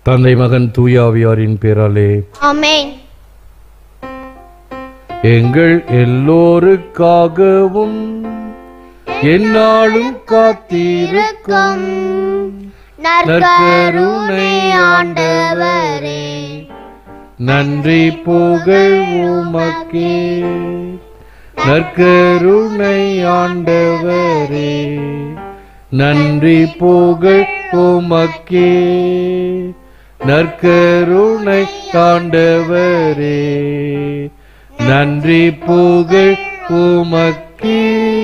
தந்தை மகன் தூயாவியாரின் பேராலே ஆமென் எங்கள் எல்லோருக்காகவும் எந்நாளும் காத்திருக்கும் நற்கருணை ஆண்டவரே நன்றி புகழ் உமக்கே நற்கருணை ஆண்டவரே நன்றி புகழ் உமக்கே நற்கருணை ஆண்டவரே நன்றி புகழ் உமக்கே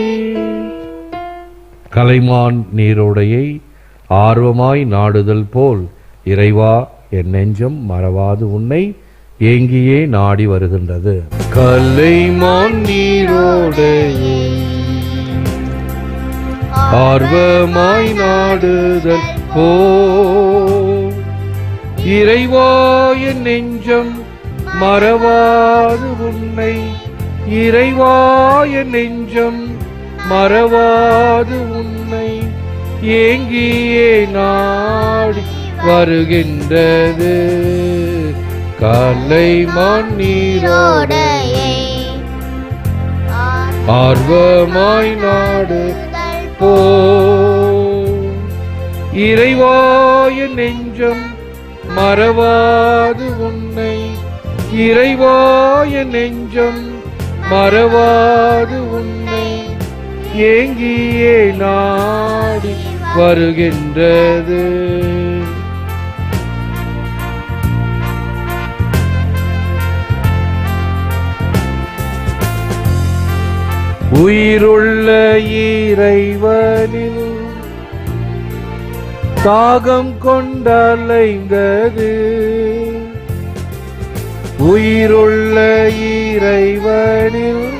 கலைமான் நீரோடையை ஆர்வமாய் நாடுதல் போல் இறைவா என் நெஞ்சம் மறவாது உன்னை ஏங்கியே நாடி வருகின்றது கலைமான் நீரோடையை ஆர்வமாய் நாடுதல் போல் இறைவா என் நெஞ்சம் மறவாது உன்னை இறைவா என் நெஞ்சம் மறவாது உன்னை ஏங்கியே நாடி வருகின்றது காலை நீரோட நீரோடையை ஆர்வமாய் நாடு போ இறைவாய நெஞ்சம் மறவாது உன்னை இறைவாய நெஞ்சம் மறவாது உன்னை ஏங்கியே நாடி வருகின்றது உயிருள்ள இறைவனில் தாகம் கொண்டலைந்தது உயிருள்ள இறைவனில்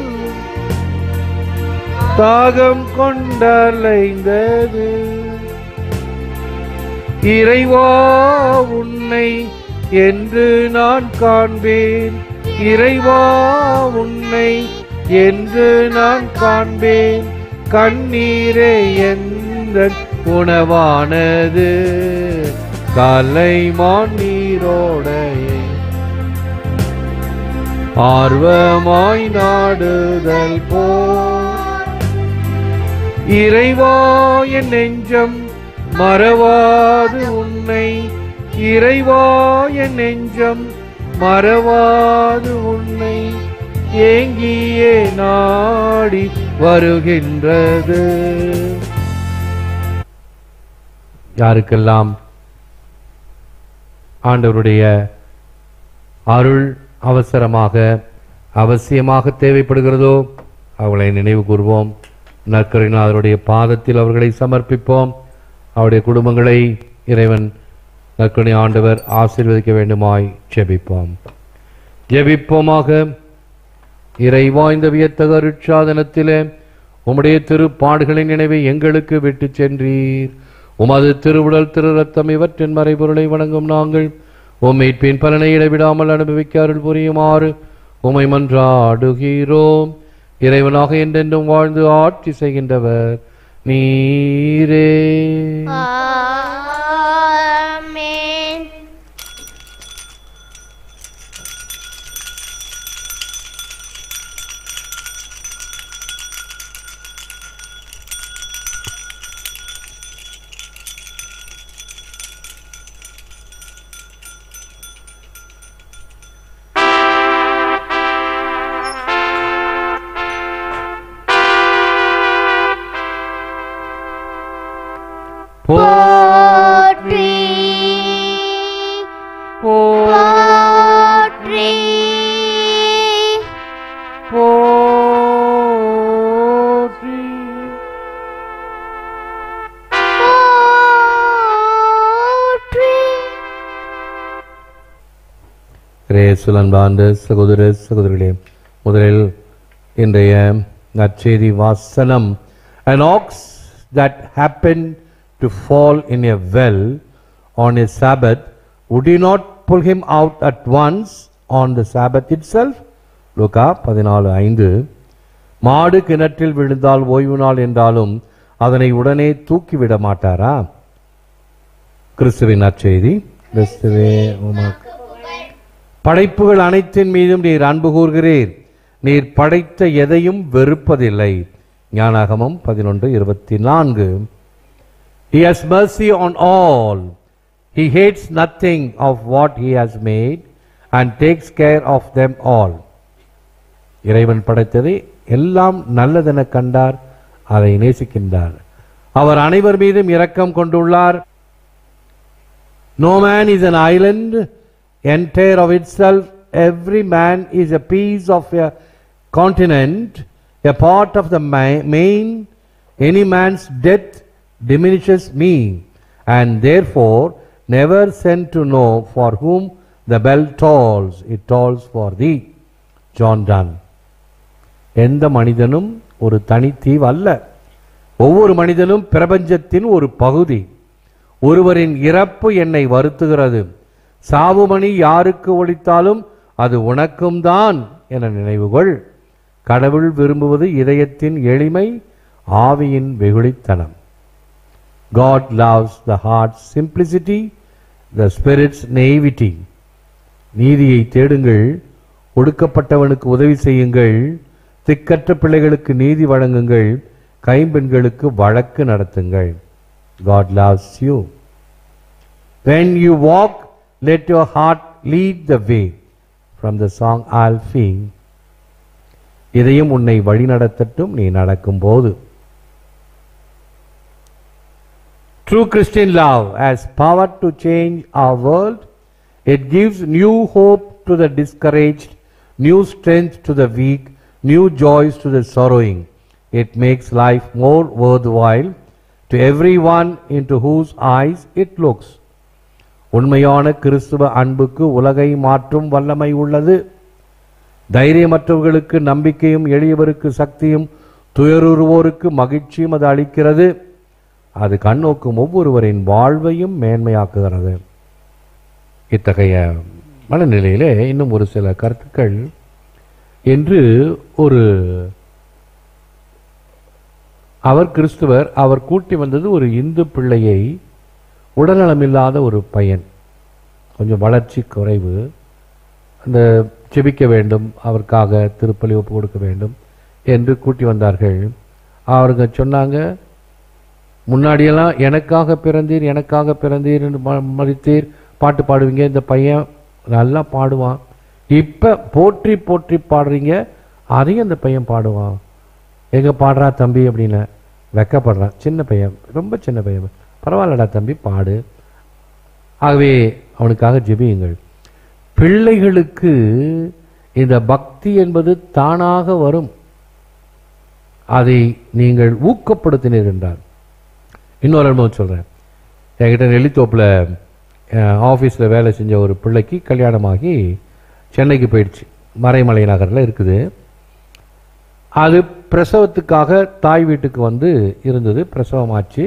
தாகம் கொண்டலைந்தது இறைவா உன்னை என்று நான் காண்பேன் இறைவா உன்னை என்று நான் காண்பேன் கண்ணீரே எந்த உணவானது கலைமான் நீரோடையே ஆர்வமாய் நாடுதல் போ இறைவா என் நெஞ்சம் மறவாது உன்னை இறைவா என் நெஞ்சம் மறவாது உன்னை ஏங்கியே நாடி வருகின்றது யாருக்கெல்லாம் ஆண்டவருடைய அருள் அவசரமாக அவசியமாக தேவைப்படுகிறதோ அவளை நினைவு கூர்வோம் நற்கரிநாதருடைய பாதத்தில் அவர்களை சமர்ப்பிப்போம் அவருடைய குடும்பங்களை இறைவன் நற்கருணை ஆண்டவர் ஆசீர்வதிக்க வேண்டுமாய் ஜெபிப்போம் ஜெபிப்போமாக இறைவா இந்த வியத்தக அருட்சாதனத்திலே உம்முடைய திருப்பாடுகளின் நினைவை எங்களுக்கு விட்டுச் சென்றீர் உமது திருவுடல் திரு ரத்தம் இவற்றின் மறைபொருளை வணங்கும் நாங்கள் உம்மைப்பின் பலனை இடைவிடாமல் அனுபவிக்க அருள் புரியுமாறு உமை மன்றாடுகிறோம் இறைவனாக என்றென்றும் வாழ்ந்து ஆட்சி செய்கின்றவர் நீரே ஆமென் போற்றி போற்றி போற்றி போற்றி ரேசுல் அன்பார்ந்த சகோதர சகோதரிகளே முதலில் இன்றைய நற்செய்தி வாசனம் an ox that happened to fall in a well on a sabbath would you not pull him out at once on the sabbath itself லூக்கா பதினாலு ஐந்து மாடு கிணற்றில் விழுந்தால் ஓய்வு நாள் என்றாலும் அதனை உடனே தூக்கிவிட மாட்டாரா கிறிஸ்துவின் நற்செய்தி கிறிஸ்துவே உமக்கு படைப்புகள் அனைத்தின் மீதும் நீர் அன்பு கூர்கிறீர் நீர் படைத்த எதையும் வெறுப்பதில்லை ஞானாகமம் பதினொன்று இருபத்தி நான்கு He has mercy on all. He hates nothing of what he has made and takes care of them all. இறைவன் படைத்ததை எல்லாம் நல்லதென கண்டார் அதை நேசிக்கின்றார் அவர் அனைவர் மீதும் இரக்கம் கொண்டுள்ளார் No man is an island entire of itself. Every man is a piece of a continent, a part of the ma- main. Any man's death diminishes me, and therefore never send to know for whom the bell tolls. It tolls for thee. John Donne. எந்த மனிதனும் ஒரு தனித்தீவு அல்ல ஒவ்வொரு மனிதனும் பிரபஞ்சத்தின் ஒரு பகுதி ஒருவரின் இறப்பு என்னை வருத்துகிறது சாவுமணி யாருக்கு ஒழித்தாலும் அது உனக்கும் தான் என நினைவுகொள் கடவுள் விரும்புவது இதயத்தின் எளிமை ஆவியின் வெகுளித்தனம் God loves the heart's simplicity, the spirit's naivety. நீதியை தேடுங்கள் ஒடுக்கப்பட்டவனுக்கு உதவி செய்யுங்கள் திக்கற்ற பிள்ளைகளுக்கு நீதி வழங்குங்கள் கைம்பெண்களுக்கு வழக்கு நடத்துங்கள் God loves you. When you walk, let your heart lead the way. From the song Alfie. இதையும் உன்னை வழிநடத்தட்டும் நீ நடக்கும்போது True Christian love has power to change our world. It gives new hope to the discouraged, new strength to the weak, new joys to the sorrowing. It makes life more worthwhile to everyone into whose eyes it looks. உண்மையான கிறிஸ்துவ அன்புக்கு உலகை மாற்றும் வல்லமை உள்ளது தைரியமற்றவர்களுக்கு நம்பிக்கையும் எளியவருக்கு சக்தியும் துயருறுவோருக்கு மகிழ்ச்சியும் அது அளிக்கிறது அது கண்ணோக்கும் ஒவ்வொருவரின் வாழ்வையும் மேன்மையாக்குகிறது இத்தகைய மனநிலையிலே இன்னும் ஒரு சில கருத்துக்கள் என்று ஒரு அவர் கிறிஸ்துவர் அவர் கூட்டி வந்தது ஒரு இந்து பிள்ளையை உடல்நலமில்லாத ஒரு பையன் கொஞ்சம் வளர்ச்சி குறைவு அந்த ஜெபிக்க வேண்டும் அவருக்காக திருப்பலி ஒப்பு கொடுக்க வேண்டும் என்று கூட்டி வந்தார்கள் அவருங்க சொன்னாங்க முன்னாடியெல்லாம் எனக்காக பிறந்தீர் எனக்காக பிறந்தீர் என்று ம- மதித்தீர் பாட்டு பாடுவீங்க இந்த பையன் நல்லா பாடுவான் இப்போ போற்றி போற்றி பாடுறீங்க அதையும் இந்த பையன் பாடுவான் எங்க பாடுறா தம்பி அப்படின்னு வெக்கப்படுறான் சின்ன பையன் ரொம்ப சின்ன பையன் பரவாயில்லடா தம்பி பாடு ஆகவே அவனுக்காக ஜெபியுங்கள் பிள்ளைகளுக்கு இந்த பக்தி என்பது தானாக வரும் அதை நீங்கள் ஊக்கப்படுத்தினீர் என்றார் இன்னொரு அனுபவம் சொல்கிறேன் என்கிட்ட நெல்லித்தோப்பில் ஆஃபீஸில் வேலை செஞ்ச ஒரு பிள்ளைக்கு கல்யாணமாகி சென்னைக்கு போயிடுச்சு மறைமலை நகரில் இருக்குது அது பிரசவத்துக்காக தாய் வீட்டுக்கு வந்து இருந்தது பிரசவமாச்சு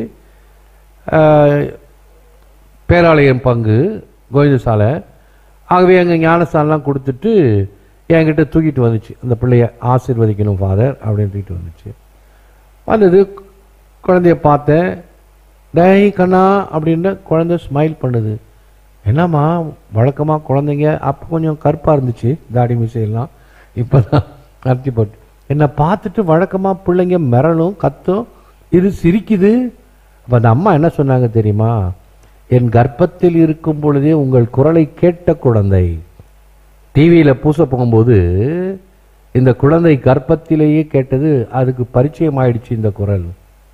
அஹ், பேராலயம் பங்கு கோவிந்தசாலை ஆகவே அங்கே ஞானஸ்தானம்லாம் கொடுத்துட்டு என்கிட்ட தூக்கிட்டு வந்துச்சு அந்த பிள்ளைய ஆசீர்வதிக்கணும் ஃபாதர் அப்படின்னு தூக்கிட்டு வந்துச்சு வந்தது குழந்தைய பார்த்தேன் டேய் கண்ணா அப்படின்னு குழந்தை ஸ்மைல் பண்ணுது என்னம்மா வழக்கமாக குழந்தைங்க அப்போ கொஞ்சம் கருப்பாக இருந்துச்சு தாடி மீசையெல்லாம் இப்போ தான் அரைச்சி போட்டு என்னை பார்த்துட்டு வழக்கமாக பிள்ளைங்க மிரளும் கத்தும் இது சிரிக்குது அப்போ அந்த அம்மா என்ன சொன்னாங்க தெரியுமா என் கர்ப்பத்தில் இருக்கும் பொழுதே உங்கள் குரலை கேட்ட குழந்தை டிவியில் பூச போகும்போது இந்த குழந்தை கர்ப்பத்திலேயே கேட்டது அதுக்கு பரிச்சயம் ஆயிடுச்சு இந்த குரல்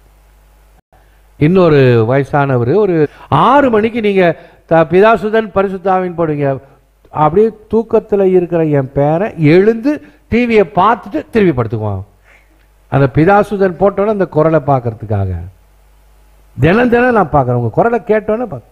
இன்னொரு வயசானவர் ஒரு ஆறு மணிக்கு நீங்க த பிதாசுதன் பரிசுத்தாவின் போடுங்க அப்படியே தூக்கத்துல இருக்கிற என் பேரை எழுந்து டிவியை பார்த்துட்டு திரும்பி படுத்துக்குவான் அந்த பிதாசுதன் போட்டோன்னே அந்த குரலை பார்க்கறதுக்காக தினம் தினம் நான் பார்க்குறேன் உங்க குரலை கேட்டோன்னே பார்க்க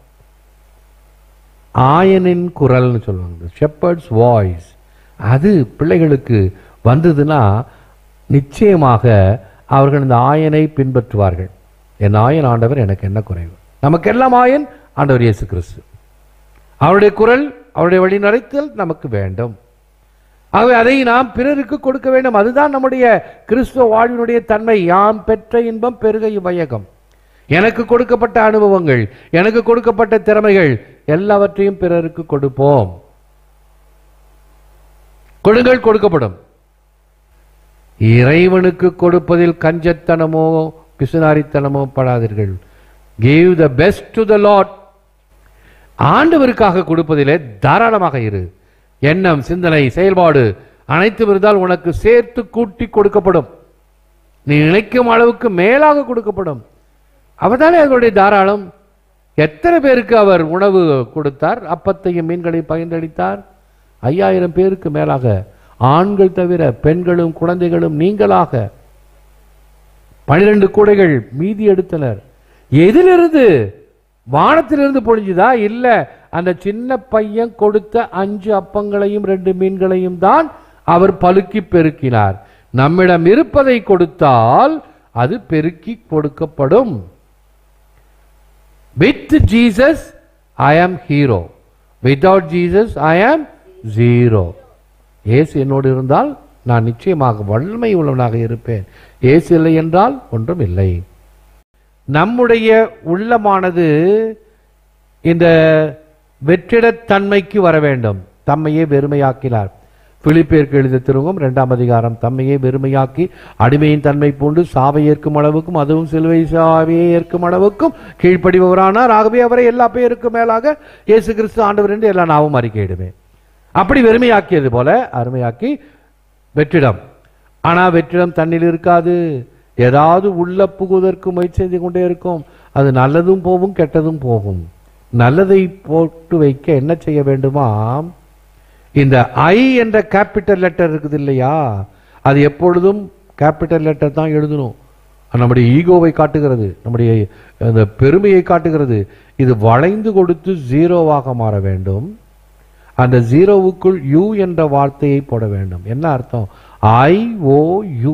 ஆயனின் குரல்னு சொல்லுவாங்க ஷெப்பர்ட்ஸ் வாய்ஸ் அது பிள்ளைகளுக்கு வந்ததுன்னா நிச்சயமாக அவர்கள் இந்த ஆயனை பின்பற்றுவார்கள் என் ஆயன் ஆண்டவர் எனக்கு என்ன குறைவு நமக்கெல்லாம் ஆயன் ஆண்டவர் இயேசு கிறிஸ்து அவருடைய குரல் அவருடைய வழி நடத்தல் நமக்கு வேண்டும் ஆகவே அதை நாம் பிறருக்கு கொடுக்க வேண்டும் அதுதான் நம்முடைய கிறிஸ்துவ வாழ்வினுடைய தன்மை யாம் பெற்ற இன்பம் பெருக இவ்வையகம் எனக்கு கொடுக்கப்பட்ட அனுபவங்கள் எனக்கு கொடுக்கப்பட்ட திறமைகள் எல்லாவற்றையும் பிறருக்கு கொடுப்போம் கொடுங்கள் கொடுக்கப்படும் இறைவனுக்கு கொடுப்பதில் கஞ்சத்தனமோ பிசுனாரித்தனமோ படாதீர்கள் give the best to the lord ஆண்டவருக்காக கொடுப்பதிலே தாராளமாக இரு எண்ணம் சிந்தனை செயல்பாடு அனைத்தும் இருந்தால் உனக்கு சேர்த்து கூட்டி கொடுக்கப்படும் நீ நினைக்கும் அளவுக்கு மேலாக கொடுக்கப்படும் அவர்தானே அவருடைய தாராளம் எத்தனை பேருக்கு அவர் உணவு கொடுத்தார் அப்பத்தையும் மீன்களையும் பகிர்ந்தளித்தார் ஐயாயிரம் பேருக்கு மேலாக ஆண்கள் தவிர பெண்களும் குழந்தைகளும் நீங்களாக பனிரெண்டு கூடைகள் மீதி எடுத்தனர் எதிலிருந்து வானத்திலிருந்து பொழிஞ்சுதா இல்ல அந்த சின்ன பையன் கொடுத்த அஞ்சு அப்பங்களையும் ரெண்டு மீன்களையும் தான் அவர் பலுக்கி பெருக்கினார் நம்மிடம் இருப்பதை கொடுத்தால் அது பெருக்கி கொடுக்கப்படும் வித் ஜீசஸ் ஐ ஆம் ஹீரோ வித்தவுட் ஜீசஸ் ஐ ஆம் ஜீரோ இயேசு என்னோடு இருந்தால் நான் நிச்சயமாக வல்லமை உள்ளவனாக இருப்பேன் இயேசு இல்லை என்றால் ஒன்றும் இல்லை நம்முடைய உள்ளமானது இந்த வெற்றிடத்தன்மைக்கு வர வேண்டும் தம்மையே வெறுமையாக்கினார் பிலிப்பேருக்கு எழுத திருவங்கம் இரண்டாம் அதிகாரம் தம்மையே வெறுமையாக்கி அடிமையின் தன்மை பூண்டு சாவை ஏற்கும் அளவுக்கும் அதுவும் சிலுவை சாவையை ஏற்கும் அளவுக்கும் கீழ்ப்படிபவரானார் ஆகவே அவரை எல்லா பேருக்கும் மேலாக இயேசு கிறிஸ்து ஆண்டவர் என்று எல்லா நாவும் அறிக்கையிடுமே அப்படி வெறுமையாக்கியது போல அருமையாக்கி வெற்றிடம் ஆனா வெற்றிடம் தண்ணில் இருக்காது ஏதாவது உள்ள புகுவதற்கு முயற்சி செய்து கொண்டே இருக்கும் அது நல்லதும் போகும் கெட்டதும் போகும் நல்லதை போட்டு வைக்க என்ன செய்ய வேண்டுமா இந்த ஐ என்ற கேபிட்டல் லெட்டர் இருக்குது இல்லையா அது எப்பொழுதும் கேபிட்டல் லெட்டர் தான் எழுதணும் அது நம்முடைய ஈகோவை காட்டுகிறது நம்முடைய அந்த பெருமையை காட்டுகிறது இது வளைந்து கொடுத்து ஜீரோவாக மாற வேண்டும் அந்த ஜீரோவுக்குள் யூ என்ற வார்த்தையை போட வேண்டும் என்ன அர்த்தம் ஐ ஓ யூ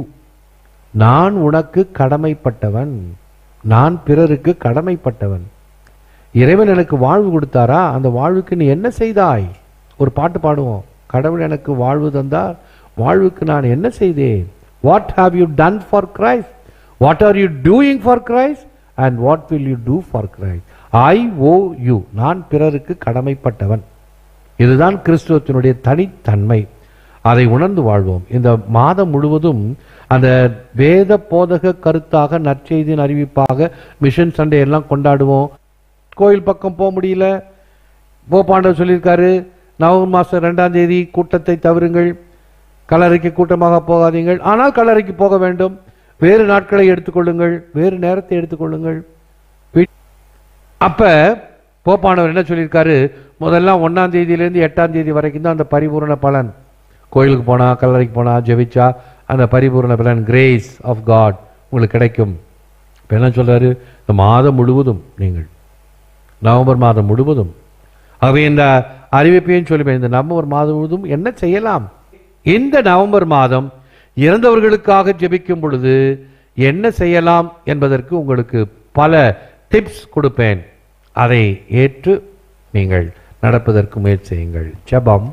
நான் உனக்கு கடமைப்பட்டவன் நான் பிறருக்கு கடமைப்பட்டவன் இறைவன் எனக்கு வாழ்வு கொடுத்தாரா அந்த வாழ்வுக்கு நீ என்ன செய்தாய் ஒரு பாட்டு பாடுவோம் கடவுள் எனக்கு வாழ்வு தந்தார் வாழ்வுக்கு நான் என்ன செய்தேன் what have you done for Christ what are you doing for Christ and what will you do for Christ I owe you நான் பிறருக்கு கடமைப்பட்டவன் இதுதான் கிறிஸ்துவத்தினுடைய தனித்தன்மை அதை உணர்ந்து வாழ்வோம் இந்த மாதம் முழுவதும் அந்த வேத போதக கருத்தாக நற்செய்தியின் அறிவிப்பாக மிஷன் சண்டே எல்லாம் கொண்டாடுவோம் கோயில் பக்கம் போக முடியல போப்பாண்டவர் சொல்லியிருக்காரு நவம்பர் மாதம் ரெண்டாம் தேதி கூட்டத்தை தவிருங்கள் கல்லறைக்கு கூட்டமாக போகாதீங்கள் ஆனால் கல்லறைக்கு போக வேண்டும் வேறு நாட்களை எடுத்துக்கொள்ளுங்கள் வேறு நேரத்தை எடுத்துக்கொள்ளுங்கள் வீ- அப்ப போப்பாண்டவர் என்ன சொல்லியிருக்காரு முதல்ல ஒன்னாம் தேதியிலேருந்து எட்டாம் தேதி வரைக்கும் தான் அந்த பரிபூரண பலன் கோயிலுக்கு போனா கல்லறைக்கு போனா ஜெபிச்சா அந்த பரிபூரண பலன் கிரேஸ் ஆஃப் காட் உங்களுக்கு கிடைக்கும் இப்ப என்ன சொல்றாரு இந்த மாதம் முழுவதும் நீங்கள் நவம்பர் மாதம் முழுவதும் ஆகவே இந்த அறிவிப்பையும் சொல்லுவேன் இந்த நவம்பர் மாதம் முழுவதும் என்ன செய்யலாம் இந்த நவம்பர் மாதம் இறந்தவர்களுக்காக ஜெபிக்கும் பொழுது என்ன செய்யலாம் என்பதற்கு உங்களுக்கு பல டிப்ஸ் கொடுப்பேன் அதை ஏற்று நீங்கள் நடப்பதற்கு முயற்சி செய்யுங்கள் ஜெபம்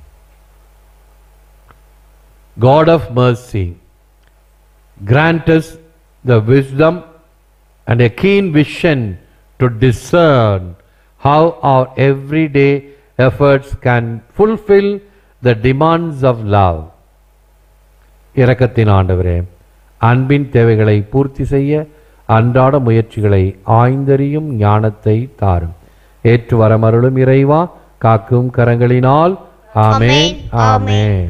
God of mercy, grant us the wisdom and a keen vision to discern how our everyday efforts can fulfill the demands of love. இரக்கத்தின் ஆண்டவரே அன்பின் தேவைகளை பூர்த்தி செய்ய அன்றாட முயற்சிகளை ஆய்ந்தறியும் ஞானத்தை தாரும் ஏற்று வரமருளும் இறைவா காக்கும் கரங்களினால் ஆமென் ஆமென். ஆமென்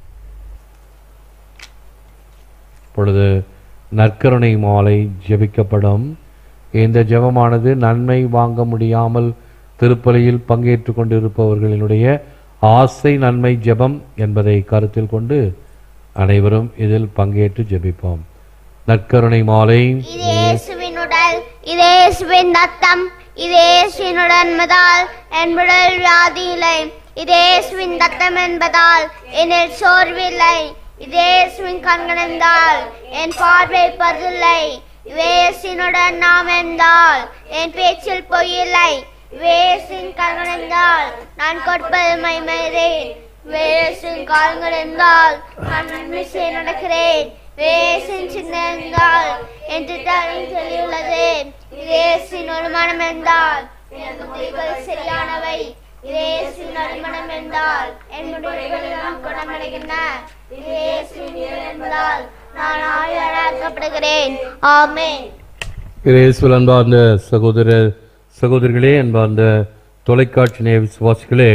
பொழுது நற்கருணை மாலை ஜெபிக்கப்படும் இந்த ஜெபமானது நன்மை வாங்க முடியாமல் திருப்பலியில் பங்கேற்று கொண்டிருப்பவர்களினுடைய ஆசை நன்மை ஜெபம் என்பதை கருத்தில் கொண்டு அனைவரும் இதில் பங்கேற்று ஜெபிப்போம் நற்கருணை மாலை இது இயேசுவின் உடல் இது இயேசுவின் ரத்தம் இது இயேசுவின் உடல் என்பதால் என் உடல் வியாதி இல்லை இது இயேசுவின் ரத்தம் என்பதால் என்னில் சோர்வில்லை இது இயேசுவின் கண்கள் என்றால் என் பார்வை பருதில்லை இயேசுனுடன் நாம் என்றால் என் பேச்சில் பொய்யில்லை இயேசுவின் கண்கள் என்றால் நான் கொடுப்பது மைமறேன் வேசின் காலங்கள் என்றால் நான் நன்மை செய்ய நடக்கிறேன் வேசின் சின்ன என்றால் என் திட்டம் தெளிவுள்ளது வேசின் வருமானம் என்றால் எனது முடிவுகள் சரியானவை இதே இயேசுவின் நறுமணம் என்றால் என் முடிவுகள் எல்லாம் குணமடைகின்றன இதே இயேசுவின் நீர் என்பதால் நான் ஆயராக்கப்படுகிறேன் ஆமென் இயேசுவில் அன்பார்ந்த சகோதர சகோதரிகளே அன்பார்ந்த தொலைக்காட்சி நேய விசுவாசிகளே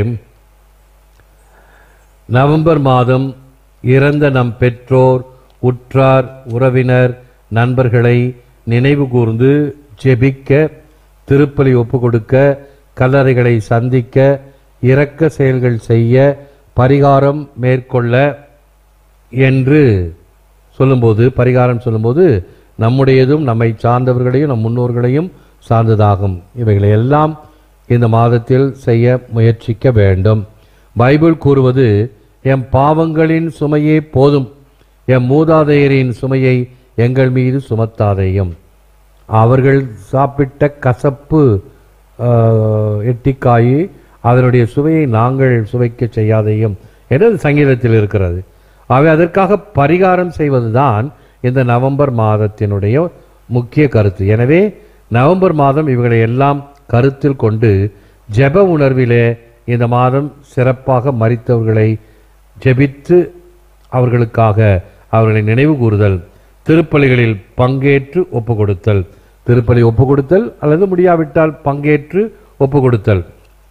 நவம்பர் மாதம் இறந்த நம் பெற்றோர் உற்றார் உறவினர் நண்பர்களை நினைவு கூர்ந்து ஜெபிக்க திருப்பலி ஒப்புக்கொடுக்க கல்லறைகளை சந்திக்க இரக்க செயல்கள் செய்ய பரிகாரம் மேற்கொள்ள என்று சொல்லும்போது பரிகாரம் சொல்லும்போது நம்முடையதும் நம்மை சார்ந்தவர்களையும் நம் முன்னோர்களையும் சார்ந்ததாகும் இவைகளை எல்லாம் இந்த மாதத்தில் செய்ய முயற்சிக்க வேண்டும் பைபிள் கூறுவது எம் பாவங்களின் சுமையே போதும் எம் மூதாதையரின் சுமையை எங்கள் மீது சுமத்தாதேயும் அவர்கள் சாப்பிட்ட கசப்பு ஆஹ், எட்டிக்காய் அதனுடைய சுவையை நாங்கள் சுவைக்க செய்யாதையும் என்று சங்கீதத்தில் இருக்கிறது ஆகவே அதற்காக பரிகாரம் செய்வதுதான் இந்த நவம்பர் மாதத்தினுடைய முக்கிய கருத்து எனவே நவம்பர் மாதம் இவைகளை எல்லாம் கருத்தில் கொண்டு ஜெப உணர்விலே இந்த மாதம் சிறப்பாக மரித்தவர்களை ஜெபித்து அவர்களுக்காக அவர்களை நினைவு கூறுதல் திருப்பலிகளில் பங்கேற்று ஒப்பு கொடுத்தல் திருப்பலி ஒப்பு கொடுத்தல் அல்லது முடியாவிட்டால் பங்கேற்று ஒப்பு கொடுத்தல்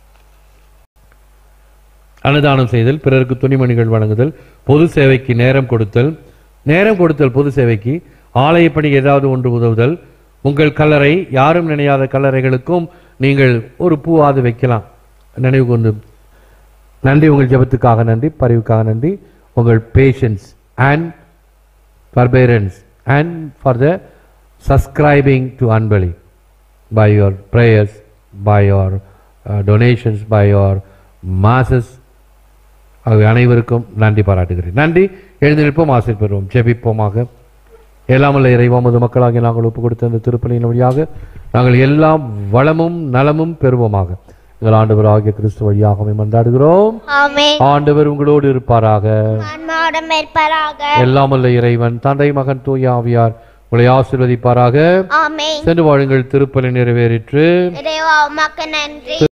அன்னதானம் செய்தல் பிறருக்கு துணிமணிகள் வழங்குதல் பொது சேவைக்கு நேரம் கொடுத்தல் நேரம் கொடுத்தல் பொது சேவைக்கு ஆலயப்பணி ஏதாவது ஒன்று உதவுதல் உங்கள் கல்லறை யாரும் நினையாத கல்லறைகளுக்கும் நீங்கள் ஒரு பூவாது வைக்கலாம் நினைவு கொண்டு நன்றி உங்கள் ஜெபத்துக்காக நன்றி பரிவுக்காக நன்றி உங்கள் patience and forbearance and for the subscribing to Anbali by your prayers, by your uh, donations, by your masses. ஆகவே அனைவருக்கும் நன்றி பாராட்டுகிறேன் நன்றி எழுந்து நிற்போம் ஆசை பெறுவோம் ஜெபிப்போமாக எல்லாமல்ல இறைவா மது மக்களாகி நாங்கள் ஒப்பு கொடுத்த இந்த திருப்பலியின் வழியாக நாங்கள் எல்லாம் வளமும் நலமும் பெறுவோமாக எங்கள் ஆண்டவர் ஆகிய கிறிஸ்து வழியாக மன்றாடுகிறோம் ஆமென் ஆண்டவர் உங்களோடு இருப்பாராக ஆன்மாவுடன் மேற்பாராக எல்லாமல்ல இறைவன் தந்தை மகன் தூய ஆவியார் உங்களை ஆசீர்வதிப்பாராக ஆமென் சென்று வாழுங்கள் திருப்பலி நிறைவேறிற்று இறைவா உமக்கு நன்றி